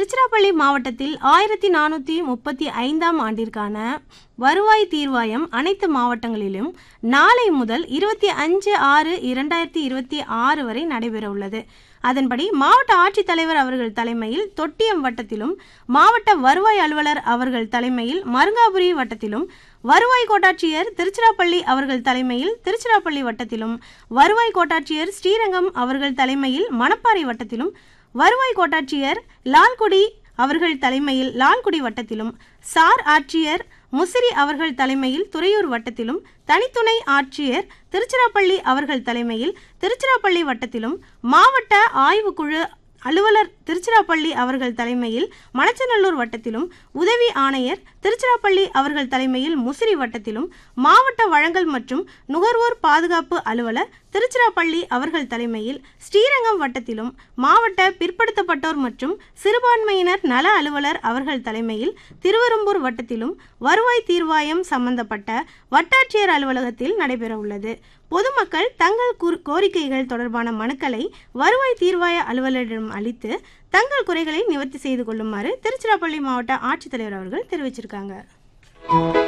திருச்சிராப்பள்ளி மாவட்டத்தில் ஆயிரத்தி நானூற்றி முப்பத்தி ஐந்தாம் ஆண்டிற்கான வருவாய் தீர்வாயம் அனைத்து மாவட்டங்களிலும் நாளை முதல் இருபத்தி அஞ்சு ஆறு இரண்டாயிரத்தி இருபத்தி ஆறு வரை நடைபெற உள்ளது அதன்படி மாவட்ட ஆட்சித்தலைவர் அவர்கள் தலைமையில் தொட்டியம் வட்டத்திலும் மாவட்ட வருவாய் அலுவலர் அவர்கள் தலைமையில் மருங்காபுரி வட்டத்திலும் வருவாய் கோட்டாட்சியர் திருச்சிராப்பள்ளி அவர்கள் தலைமையில் திருச்சிராப்பள்ளி வட்டத்திலும் வருவாய் கோட்டாட்சியர் ஸ்ரீரங்கம் அவர்கள் தலைமையில் மணப்பாறை வட்டத்திலும் வருவாய் கோட்டாட்சியர் லால்குடி அவர்கள் தலைமையில் லால்குடி வட்டத்திலும் சார் ஆட்சியர் முசிறி அவர்கள் தலைமையில் துறையூர் வட்டத்திலும் தனித்துணை ஆட்சியர் திருச்சிராப்பள்ளி அவர்கள் தலைமையில் திருச்சிராப்பள்ளி வட்டத்திலும் மாவட்ட ஆய்வுக்குழு அலுவலர் திருச்சிராப்பள்ளி அவர்கள் தலைமையில் மணச்சநல்லூர் வட்டத்திலும் உதவி ஆணையர் திருச்சிராப்பள்ளி அவர்கள் தலைமையில் முசிறி வட்டத்திலும் மாவட்ட வழங்கல் மற்றும் நுகர்வோர் பாதுகாப்பு அலுவலர் திருச்சிராப்பள்ளி அவர்கள் தலைமையில் ஸ்ரீரங்கம் வட்டத்திலும் மாவட்ட பிற்படுத்தப்பட்டோர் மற்றும் சிறுபான்மையினர் நல அலுவலர் அவர்கள் தலைமையில் திருவெரும்பூர் வட்டத்திலும் வருவாய் தீர்வாயம் சம்பந்தப்பட்ட வட்டாட்சியர் அலுவலகத்தில் நடைபெற உள்ளது பொதுமக்கள் தங்கள் கூர்- கோரிக்கைகள் தொடர்பான மனுக்களை வருவாய் தீர்வாய அலுவலரிடம் அளித்து தங்கள் குறைகளை நிவர்த்தி செய்து கொள்ளுமாறு திருச்சிராப்பள்ளி மாவட்ட ஆட்சித்தலைவர் அவர்கள் தெரிவிச்சிருக்காங்க